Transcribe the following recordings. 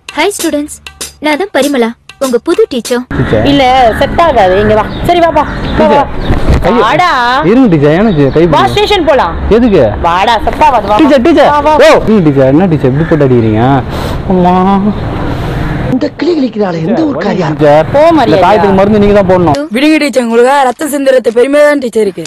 Hi students நான் தான் பரிமளா உங்க புது டீச்சர் டீச்சர் இல்ல செட் ஆகாது இங்க வா சரி வாப்பா வா, வா. கைய- வாடா இருங்க டீச்சர் எனக்கு கை வா பிடிங்க. ஸ்டேஷன் போலாம் எதுக்கு வாடா செட் ஆகாது வா டீச்சர் டீச்சர் வா, வா. ஓ இருங்க டீச்சர் என்ன டீச்சர் இப்படி போட்டு அடிக்கிறீங்க அம்மா இந்த கிளி கிளிக்கிறாள் எந்த ஒரு காரியம் டீச்சர் போ இந்த மரியாதையா. காயத்துக்கு மருந்து நீங்க தான் போடணும் விடுங்க டீச்சர் உங்களுக்கு ரத்தம் சிந்துறது பெருமையா தான் டீச்சர் இருக்கு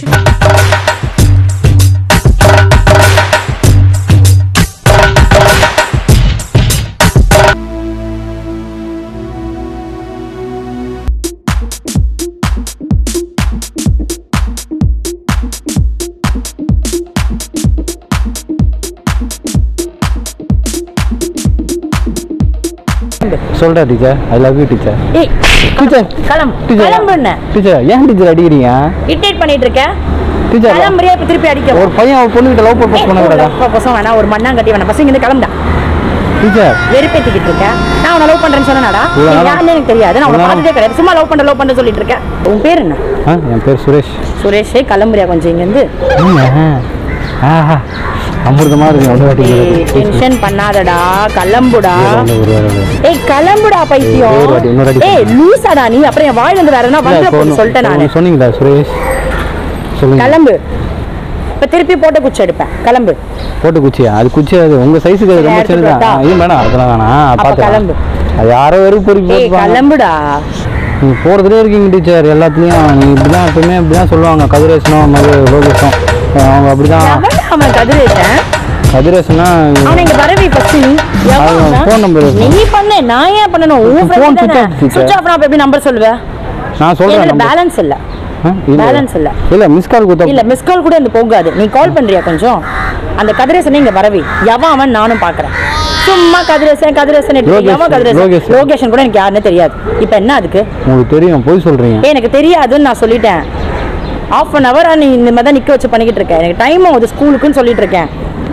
சொல்றேன் teacher I love you teacher ஏய் டீச்சர் கிளம்பு டீச்சர் கிளம்புன்னு டீச்சர் ஏன் டீச்சர் அடிக்கிறீங்க இரிட்டேட் பண்ணிட்டு இருக்க டீச்சர் கிளம்புறியா இப்ப திருப்பி அடிக்க ஒரு பையன் ஒரு பொண்ணுகிட்ட லவ் ப்ரப்போஸ் பண்ண கூடாதா பசங்க வேணா ஒரு மண்ணாங்கட்டி வேணா பசங்க இருந்து கிளம்புடா டீச்சர் வெறுப்பேத்திக்கிட்டு இருக்க நான் உன்னை லவ் பண்றேன்னு சொன்னேடா இவ்வளவு நேரம் யாருன்னு எனக்கு தெரியாது நான் உன்னை இவ்வளவு பார்த்ததே கிடையாது சும்மா லவ் பண்ற லவ் பண்ற சொல்லிட்டு இருக்கேன் உன் பேர் என்ன ஆ என் பேர் சுரேஷ் சுரேஷ் கிளம்புறியா கொஞ்சம் இங்க இருந்து நீங்க ஆஹா அமிர்தமா இருக்கு ஒன்று வாட்டி டென்ஷன் பண்ணாதடா கிளம்புடா ஒரு வேலை ஏய் கிளம்புடா பைத்தியம் இன்னொரு வாட்டி, இன்னொரு வாட்டி ஏய் சொல்லுங்க. லூசாடா நீ அப்புறம் என் வாயில இருந்து வேற என்ன வந்து போட்டு சொல்லிட்டேன் நானு சொன்னீங்களா சுரேஷ் சொல்லுங்க கிளம்பு இப்ப திருப்பி போட்டு குச்சி எடுப்பேன் கிளம்பு போட்டு குச்சியா அது குச்சி அது உங்க சைஸுக்கு அது ரொம்ப எடுத்து சின்னதா போட்டா? இது மேடம் அதெல்லாம் வேணாம் அப்ப பார்த்து கிளம்பு. அது யாரோ வெறும் பொறுக்கி ஏய் போட்டுப்பாங்க கிளம்புடா நீங்க போறதுலே இருக்கீங்க டீச்சர் எல்லாத்துலயும் நீங்க இப்படிதான் எப்பவுமே இப்படிதான் சொல்லுவாங்க கதிரேசனும் மது லோகேஷும் அவங்க அப்படிதான் எவன்டா அவன் கதிரேசன் கதிரேசனா அவன் இங்க வரவே ஃபர்ஸ்ட் நீ எவன் அவன் அவன்? phone number இருக்கு. நீ பண்ணு நான் ஏன் பண்ணணும் உன் phone ஃப்ரெண்ட் switch தானே off teacher. சுவிட்ச் ஆஃப் அப்ப எப்படி நம்பர் சொல்லுவ நான் சொல்றேன் இதுல number. பேலன்ஸ் இல்ல ஆ, இல்ல. balance இல்ல. இல்ல மிஸ் கால் இல்ல கொடுத்தா மிஸ் கால் கூட இந்த போகாது நீ கால் பண்றியா கொஞ்சம் அந்த கதிரேசனை இங்க வரவே எவன் அவன் நானும் பாக்குறேன் சும்மா கதிரேசன் கதிரேசன் லோகேஷ், எவன் கதிரேசன் லோகேஷ். லோகேஷன் கூட எனக்கு யாருன்னு தெரியாது இப்ப என்ன அதுக்கு உங்களுக்கு தெரியும் போய் சொல்றீங்க ஏய், எனக்கு தெரியாதுன்னு நான் சொல்லிட்டேன் ஆஃப் அன் ஹவர் நீ இந்த மாதிரி தான் நிக்க வச்சு பண்ணிக்கிட்டு இருக்க எனக்கு டைம் ஆகுது ஸ்கூலுக்குன்னு சொல்லிட்டு இருக்கேன்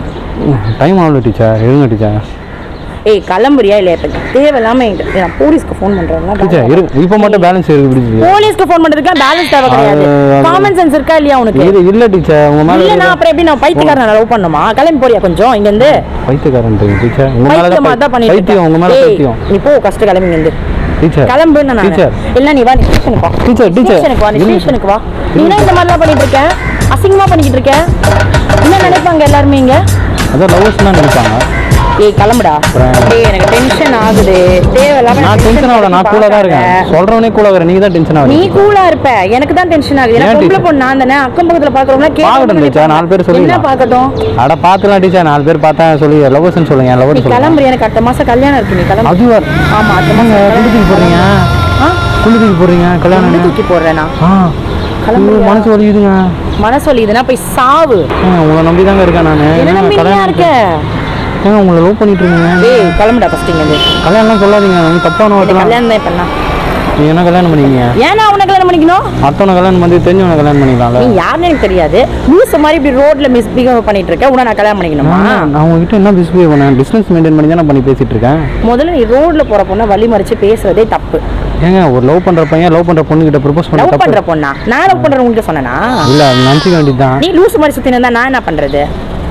டைம் ஆகல டீச்சர் எழுங்க டீச்சர் ஏய் கிளம்புறியா இல்லையா இப்ப தேவையில்லாம என்கிட்ட- நான் போலீஸ்க்கு ஃபோன் பண்றேன் டீச்சர் இரு இப்போ மட்டும் பேலன்ஸ் இருக்கு பிடிச்சி போலீஸ்க்கு ஃபோன் பண்றதுக்கு பேலன்ஸ் தேவை கிடையாது அது- அது- காமன் சென்ஸ் இருக்கா இல்லையா உனக்கு இது இல்ல டீச்சர் உங்க மேல இல்லனா இருக்க- அப்புறம் எப்படி நான் பைத்தியக்காரன் லவ் பண்ணுமா கிளம்பி போறியா கொஞ்சம் இங்க இருந்து பைத்தியக்காரன் டீச்சர் உங்க மேல பைத்தியமா தான் தான் பண்ணிட்டு பைத்தியம் உங்க மேல இருக்க. ஏய், பைத்தியம் நீ போ கஷ்ட கிளம்பி இங்க இருந்து டீச்சர் கிளம்புன்னு நான் டீச்சர் இல்ல நீ வா நீ ஸ்டேஷனுக்கு வா டீச்சர், டீச்சர். ஸ்டேஷனுக்கு வா நீ இருங்க. ஸ்டேஷனுக்கு வா நீ என்ன இந்த மாதிரிலாம் பண்ணிட்டு இருக்க அசிங்கமா பண்ணிக்கிட்டு இருக்க என்ன நினைப்பாங்க எல்லாருமே இங்க அதான் லவ்வர்ஸ் தான் நினைப்பாங்க ஏய் கிளம்புடா டேய் எனக்கு டென்ஷன் ஆகுது தேவையில்லாம நான் டென்ஷன் ஆகல நான் கூலா தான் இருக்கேன் பார்க்காத. சொல்றவனே கூலா இருக்கேன் நீங்க தான் டென்ஷன் நீ ஆகுது கூலா இருப்ப எனக்கு தான் டென்ஷன் ஆகுது ஏன் எனக்கு பொம்பளை teacher? பொண்ணு நான் தானே அக்கம் பக்கத்துல பாக்குறவங்க பார்க்கட்டும் டீச்சர் நாலு பேர் என்ன சொல்லிடலாம் பார்க்கட்டும் அட பார்த்துலாம் டீச்சர் நாலு பேர் பார்த்தா சொல்லி லவ்வர்ஸ்னு சொல்லுங்க நீ லவ்வர்ஸ் சொல்லுங்க கிளம்புற எனக்கு அடுத்த மாசம் கல்யாணம் இருக்கு நீ கிளம்பு அது வர ஆமா அடுத்த மாசம் குளித்துக்கு போடுறீங்க ஆ? குளித்துக்கு போடுறீங்க எங்க கல்யாணம் தூக்கி போடுறேனா ஆ கிளம்புறியா? ஐயோ, மனசு வலிக்குதுங்க மனசு வலிக்குதுன்னா போய் சாவு ஏங்க, உங்களை நம்பி தாங்க இருக்கேன் நான் என்ன நம்பிக்கையா இருக்க ஏங்க உங்களை லவ் பண்ணிட்டு இருக்கீங்க ஏய் கிளம்புடா ஃபர்ஸ்ட் இங்க இருந்து கல்யாணம்லாம் சொல்லாதீங்க நீங்க தப்பான இந்த வார்த்தை கல்யாணம் தான் பண்ணா நீங்க என்ன கல்யாணம் பண்ணீங்க ஏன்னா அவனை கல்யாணம் பண்ணிக்கணும் அடுத்தவனை கல்யாணம் பண்ணி தெரிஞ்சவனை கல்யாணம் பண்ணிக்கலாம்ல நீ யாருன்னு எனக்கு தெரியாது லூஸ் மாதிரி இப்படி ரோட்ல மிஸ்பிஹேவ் பண்ணிட்டு இருக்க உடனே நான் கல்யாணம் பண்ணிக்கணுமா நான் நான் உங்ககிட்ட என்ன பிஸ்பிஹேவ் பண்ணேன் பிஸ்னஸ் மெயின்டைன் பண்ணி தான் நான் பண்ணி பேசிட்டு இருக்கேன் முதல்ல நீ ரோட்ல போற பொண்ணை வழி மறிச்சு பேசுறதே தப்பு ஏங்க ஒரு லவ் பண்ற பையன் லவ் பண்ற பொண்ணு கிட்ட ப்ரப்போஸ் பண்ண லவ் தப்பு பண்ற பொண்ணா நான் லவ் பண்றேன் உங்ககிட்ட சொன்னேனா இல்ல அது நினச்சிக்க வேண்டியதுதான் நீ லூஸ் மாதிரி சுத்தி இருந்தா நான் என்ன பண்றது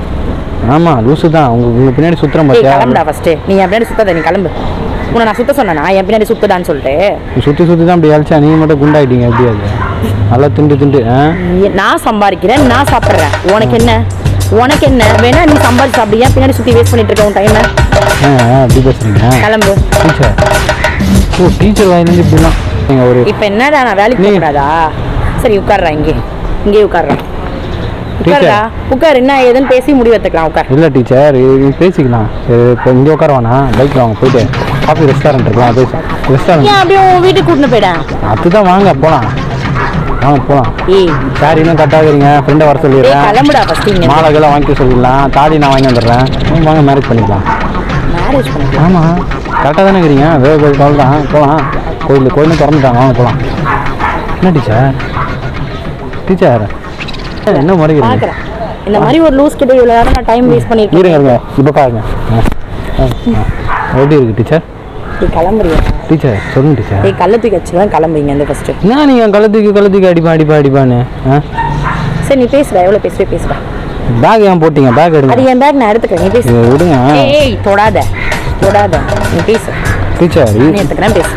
ஆமா லூசு தான் உங்க உங்க பின்னாடி சுத்துறேன் ஏய் பாத்தியா கிளம்புடா ஃபர்ஸ்ட் நீ என் பின்னாடி சுத்தாத நீ கிளம்பு உன்னை நான் சுத்த சொன்னேனா என் பின்னாடி சுத்துடான்னு சொல்லிட்டு நீ சுத்தி சுத்தி தான் அப்படி அழிச்சா நீங்க மட்டும் குண்டாயிட்டீங்க எப்படி அது நல்லா திண்டு திண்டு ஆ? நீ- நான் சம்பாதிக்கிறேன் நான் சாப்பிட்றேன் உனக்கு என்ன உனக்கு என்ன வேணா நீ சம்பாதிச்சு சாப்பிடு ஏன் பின்னாடி சுத்தி வேஸ்ட் பண்ணிட்டு இருக்க உன் டைமை ஆ, ஆ, அப்படி பேசுறீங்க கிளம்பு டீச்சர் ஓ டீச்சர் வாயிலேருந்து இப்படிலாம் நீங்க ஒரு இப்போ என்னடா நான் வேலைக்கு நீ- போக கூடாதா சரி உட்கார்றா இங்கே இங்கே உட்கார்றா உட்கார்றா உட்கார் என்ன ஏதுன்னு பேசி முடிவு எடுத்துக்கலாம் உட்கார் இல்ல டீச்சர் இது பேசிக்கலாம் சரி இப்போ இங்கே உட்கார வேணாம் பைக்கில் வாங்க போயிட்டு காஃபி ரெஸ்டாரண்ட் இருக்கலாம் பேச ரெஸ்டாரண்ட் ஏன் அப்படியே உன் வீட்டுக்கு கூட்டின்னு போயிடேன் அதுதான் வாங்க போகலாம் வாங்க போகலாம் ஏய் சார் இன்னும் கட்டாகிறீங்க ஃப்ரெண்டை வர ஏய் சொல்லிடுறேன் கிளம்புடா ஃபர்ஸ்ட் இங்க மாலைகள்லாம் வாங்கி சொல்லிடலாம் தாலி நான் வாங்கி வந்துடுறேன் ம், வாங்க மேரேஜ் பண்ணிக்கலாம் மேரேஜ் பண்ணிக்கலாம் ஆமாம் கரெக்டாக தானே இருக்கிறீங்க வேறு கோயில் கால் தான் போகலாம் கோயில் கோயிலும் திறந்துட்டாங்க வாங்க போகலாம் என்ன டீச்சர் டீச்சர் என்ன முறைக்கிறீங்க பார்க்குறேன் இந்த மாதிரி ஒரு லூஸ் கிட்ட இவ்வளோ நேரம் நான் டைம் வேஸ்ட் பண்ணியிருக்கேன் இருங்க இருங்க இப்போ பாருங்க ஆ, ஆ, ஆ. எப்படி இருக்கு டீச்சர் நீ கிளம்புறியா டீச்சர் சொல்லுங்க டீச்சர் ஏய் கள்ள தூக்கி வச்சுருவேன் கிளம்புறீங்க இந்த ஃபர்ஸ்ட் என்ன நீங்கள் கள்ளத்துக்கு கள்ளத்துக்கு அடிப்பா அடிப்பா அடிப்பான்னு ஆ சரி நீ பேசுடா எவ்வளோ பேசுவே பேசுடா பேக் ஏன் போட்டீங்க பேக் அது எடுங்க என் பேக் நான் எடுத்துக்கிறேன் நீ பேசு இது விடுங்க ஏய், ஏய் தொடாத தொடாத நீ பேசு டீச்சர் நீ எடுத்துக்கிறேன் பேசு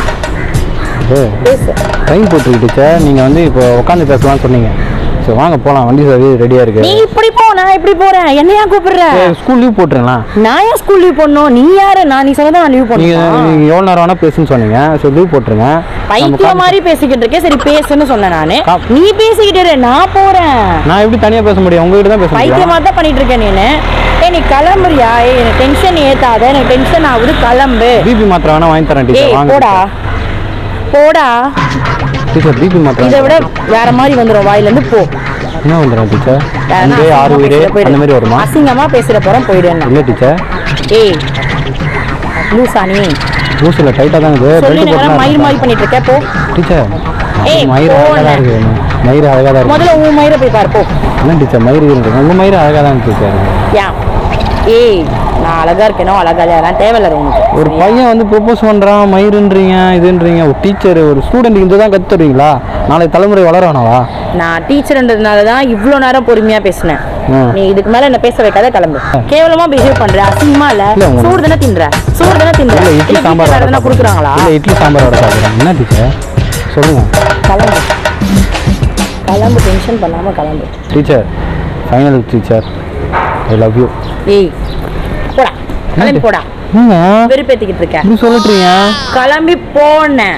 பேசு டைம் போட்டுருக்கு டீச்சர் நீங்கள் வந்து இப்போ உட்காந்து பேசலாம்னு சொன்னீங்க சரி வாங்க போகலாம் வண்டி சாவி ரெடியாக இருக்கு நீ இப்படி போ நான் இப்படி போறேன் என்னையா கூப்பிடுற ஸ்கூல் லீவ் போட்டுருங்களா நான் ஏன் ஸ்கூல் லீவ் பண்ணணும் நீ யாரு நான் நீ சொன்னதை நான் லீவ் நீங்கள் பண்ணுவேன் நீங்கள் எவ்வளோ நேரம் வேணால் பேசுன்னு சொன்னீங்க சரி லீவ் போட்டுருங்க நம்ம பைத்திய உட்காந்து- மாதிரி பேசிக்கிட்டு இருக்கேன் சரி பேசுன்னு சொன்னேன் நானு கா- நீ பேசிக்கிட்டு இரு, நான் போறேன் நான் எப்படி தனியாக பேச முடியும் உங்ககிட்ட தான் பேச பைத்திய முடியும் மாதிரி தான் பண்ணிட்டு இருக்கேன் நீனு ஏய் நீ கிளம்புறியா ஏய் எனக்கு டென்ஷன் ஏத்தாத எனக்கு டென்ஷன் ஆகுது கிளம்பு பிபி மாத்திரை வேணா வாங்கி தரேன் ஏய் டீச்சர் வாங்க போடா போடா டீச்சர் பிபி மாத்திரை இதை விட வேற மாதிரி வந்துடும் வாயில இருந்து போ என்ன வந்துடும் டீச்சர் வேறனா அஞ்சு ஆறு அசிங்கமா உயிர் பேசிட போயிடு. அந்த மாதிரி வருமா அசிங்கமா பேசுற போறேன் போயிடுவேன் இல்லை டீச்சர் ஏய் லூசா நீ லூஸில் டைட்டாக தான் இருக்குது சொல்லி பெல்ட் நேரம் மயிர் மாதிரி போட்டு பண்ணிட்டு இருக்க போ டீச்சர் ஏய், மயிர் அழகாக தான் போன. இருக்குது மயிர் அழகாக தான் இருக்கு முதல்ல உன் மயிரை போய் பாரு போ என்ன டீச்சர் மயிர் இருக்கு உங்கள் மயிர் அழகாக தான் டீச்சர் ஏன் ஏய் நான் அழகா இருக்கேனோ அழகா இல்லையா அதெல்லாம் தேவையில்ல உனக்கு ஒரு பையன் வந்து ப்ரொப்போஸ் பண்ணுறான் மயிருன்றீங்க இதுன்றீங்க ஒரு டீச்சர் ஒரு ஸ்டூடெண்ட் இந்த தான் கற்று தருவீங்களா நாளை தலைமுறை வளரவானவா நான் டீச்சர்ன்றதுனால தான் இவ்வளோ நேரம் பொறுமையா பேசினேன் ம். நீ இதுக்கு மேல என்ன பேச வைக்காத கிளம்பு கேவலமா பிஹேவ் பண்ற அசிங்கமா இல்ல இல்ல, உங்க- சோறு தானே தின்ற சோறு தானே தின்ற இல்லை இல்ல இட்லி வீட்டுல சாம்பார் வேற வடை எதனா சாப்பிடுறேன். கொடுக்குறாங்களா இல்லை இட்லி சாம்பார் வடை சாப்பிட்றேன் என்ன டீச்சர் சொல்லுங்கள் கிளம்பு கிளம்பு டென்ஷன் பண்ணாம கிளம்பு teacher final teacher I love you ஏய் போடா கிளம்பி போடா என்னங்க வெறுப்பேத்திக்கிட்டு இருக்க இப்படி சொல்லிட்டுறீங்க கிளம்பி போனேன்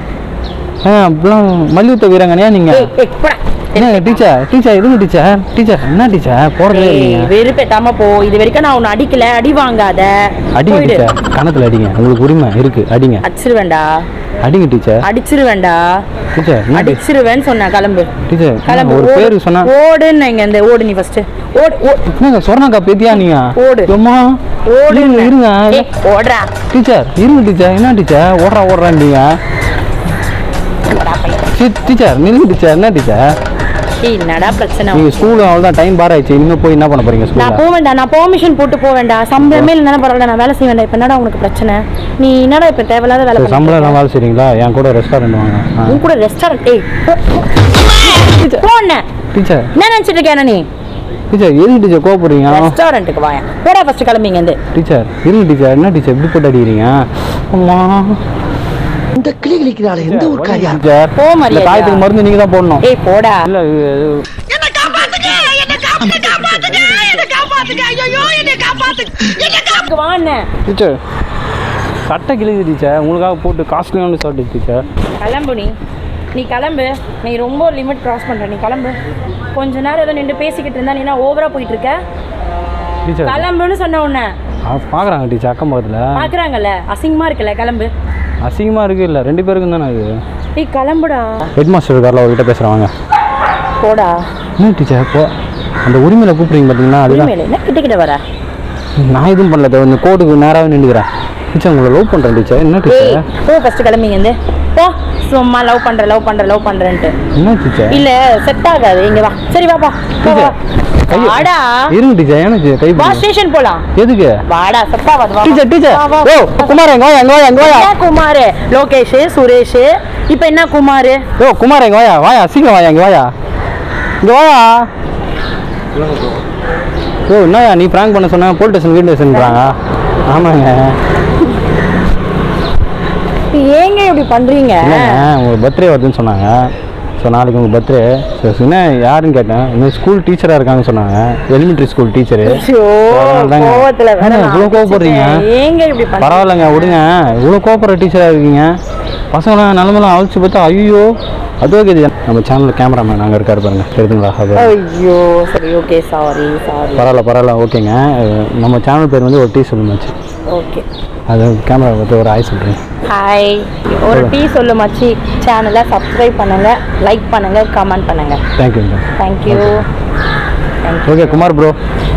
ஆ அப்படிலாம் மல்யுத்த வீராங்கனையா நீங்கள் ஏய் ஏய் போடா என்ன டீச்சர் டீச்சர் இருங்க டீச்சர் டீச்சர் என்ன டீச்சர் போறதே ஏய், இல்லைங்க வெறுப்பேத்தாம போ இது வரைக்கும் நான் உன்னை அடிக்கல அடி வாங்காத அடிங்க போயிடு. டீச்சர் கணத்துல அடிங்க உங்களுக்கு உரிமை இருக்கு அடிங்க அடிச்சிருவேன்டா அடிங்க டீச்சர் அடிச்சிருவேன்டா டீச்சர் என்ன டீ- அடிச்சிருவேன்னு சொன்னேன் கிளம்பு டீச்சர் கிளம்பு ஒரு ஓடு. பேரு சொன்னா ஓடுன்னு இங்க இந்த ஓடு நீ ஃபர்ஸ்ட் ஓடு ஓடு என்னங்க சொர்ணாக்கா பேத்தியா நீங்க ஓடு. அம்மா ஓடு இருங்க இருங்க ஏய், ஓடுறா டீச்சர் இருங்க டீச்சர் என்ன டீச்சர் ஓடுறா ஓடுறான்றீங்க ஓடா பையன். டீ- டீச்சர் நில்லுங்க டீச்சர் என்ன டீச்சர் ஏய் என்னடா பிரச்சனை நீங்க ஸ்கூல் அவ்வளோதான் டைம் பார் ஆயிடுச்சு இனிமே போய் என்ன பண்ண போறீங்க நான் ஸ்கூல்ல போக வேண்டாம் நான் பெர்மிஷன் போட்டு போக வேண்டாம் சம்பளமே இல்லைன்னா பரவாயில்ல நான் வேலை செய்ய வேண்டாம் இப்போ என்னடா உனக்கு பிரச்சனை நீ என்னடா இப்போ தேவையில்லாத வேலை சரி, சம்பளம் எல்லாம் பண்ணிட்டு வேலை செய்றீங்களா என் கூட ரெஸ்டாரண்ட் வாங்க இருக்க? ஆ. உன் கூட ரெஸ்டாரண்ட் ஏய் போன டீச்சர் என்ன நினைச்சிட்டு இருக்க நீ டீச்சர் எதுக்கு டீச்சர் கோவப்படுறீங்க ரெஸ்டாரண்ட்டுக்கு வாயா போடா ஃபர்ஸ்ட் கிளம்பிங்க இருந்து டீச்சர் இருங்க டீச்சர் என்ன டீச்சர் இப்படி போட்டு அடிக்கிறீங்க அம்மா இந்த கிளி கிளிக்கிறாள் எந்த ஒரு காரியம் டீச்சர் போ இந்த மரியாதையா. காயத்துக்கு மருந்து நீங்க தான் போடணும் ஏய் போடா இல்ல இது- வாண்ணே டீச்சர் சட்டை கிழிது டீச்சர் உங்களுக்காக போட்டு காஸ்ட்லியான ஷர்ட் டீச்சர் கிளம்பு நீ நீ கிளம்பு நீ ரொம்ப லிமிட் கிராஸ் பண்ற நீ கிளம்பு கொஞ்ச நேரம் ஏதோ நின்று பேசிக்கிட்டு இருந்தா நீ என்ன ஓவரா போயிட்டு இருக்க டீச்சர் கிளம்புன்னு சொன்ன உன்ன பார்க்குறாங்க டீச்சர் அக்கம் பக்கத்தில் பாக்குறாங்கல்ல அசிங்கமா இருக்குல்ல கிளம்பு அசிங்கமாக இருக்கு இல்லை ரெண்டு பேருக்கும் தானே இது நீ கிளம்புடா ஹெட் மாஸ்டர் இருக்கார்ல அவர்கிட்ட பேசுகிறேன் வாங்க போடா என்ன டீச்சர் போ அந்த உரிமையில் கூப்பிட்றீங்க பார்த்தீங்களா அதுதான் உரிமையில என்ன கிட்ட கிட்ட வர நான் எதுவும் பண்ணல தோ, இந்த கோடுக்கு நேராகவே நின்றுக்கிறேன் டீச்சர் உங்களை லவ் பண்ணுறேன் டீச்சர் என்ன ஏய் டீச்சர் போ ஃபர்ஸ்ட் கிளம்பிங்க இருந்து போ சும்மா லவ் பண்ற லவ் பண்ற லவ் பண்றேன்ட்டு என்ன டீச்சர் இல்ல செட் ஆகாது இங்க வா சரி வா வா வா, வா கையை- வாடா இருங்க டீச்சர் எனக்கு கை வா பிடிங்க. ஸ்டேஷன் போலாம் எதுக்கு வாடா செட் ஆகாது வா டீச்சர் டீச்சர் வா, வா. ஓ குமார் எங்க வாயா எங்க வாயா எங்க வாயா என்ன குமார் லோகேஷ் சுரேஷ் இப்போ என்ன குமார் ஓ குமார் எங்க வாயா வாயா சீக்கிரம் வாயா இங்க வாயா இங்க வாயா ஓ என்னயா நீ பிராங்க் பண்ண சொன்ன போலீஸ் ஸ்டேஷன் வீட்டு ஸ்டேஷன்றாங்க ஆமாங்க ஏங்க இப்படி பண்றீங்க இல்லைங்க உங்க பர்த்டே வருதுன்னு சொன்னாங்க ஸோ நாளைக்கு உங்கள் பர்த்டே ஸோ என்ன யாருன்னு கேட்டேன் இன்னும் ஸ்கூல் டீச்சராக இருக்காங்கன்னு சொன்னாங்க எலிமெண்ட்ரி ஸ்கூல் டீச்சரு ஐயோ, கோவத்துல வேற நான் இவ்வளோ கோவப்படுறீங்க அடிச்சிட்டேன். ஏங்க இப்படி பண்றீங்க பரவாயில்லைங்க விடுங்க இவ்வளோ கோவப்படுற டீச்சராக இருக்கீங்க பசங்களாம் நிலமெல்லாம் அழிச்சு பார்த்தா ஐயோ அது ஓகே நம்ம சேனலில் கேமராமேன் நாங்கள் இருக்காரு பாருங்க தெரியுதுங்களா அது ஐயோ சரி ஓகே சாரி சாரி பரவாயில்ல பரவாயில்ல ஓகேங்க அஹ் நம்ம சேனல் பேர் வந்து ஒரு டீ சொல்லுமாச்சு ஓகே அது கேமரா பார்த்து ஒரு ஆய் சொல்கிறேன் ஹாய் ஒரு டீ சொல்லு மச்சி சேனலை சப்ஸ்கிரைப் பண்ணுங்க லைக் பண்ணுங்க கமெண்ட் பண்ணுங்க தேங்க்யூங்க தேங்க்யூ ஓகே குமார் ப்ரோ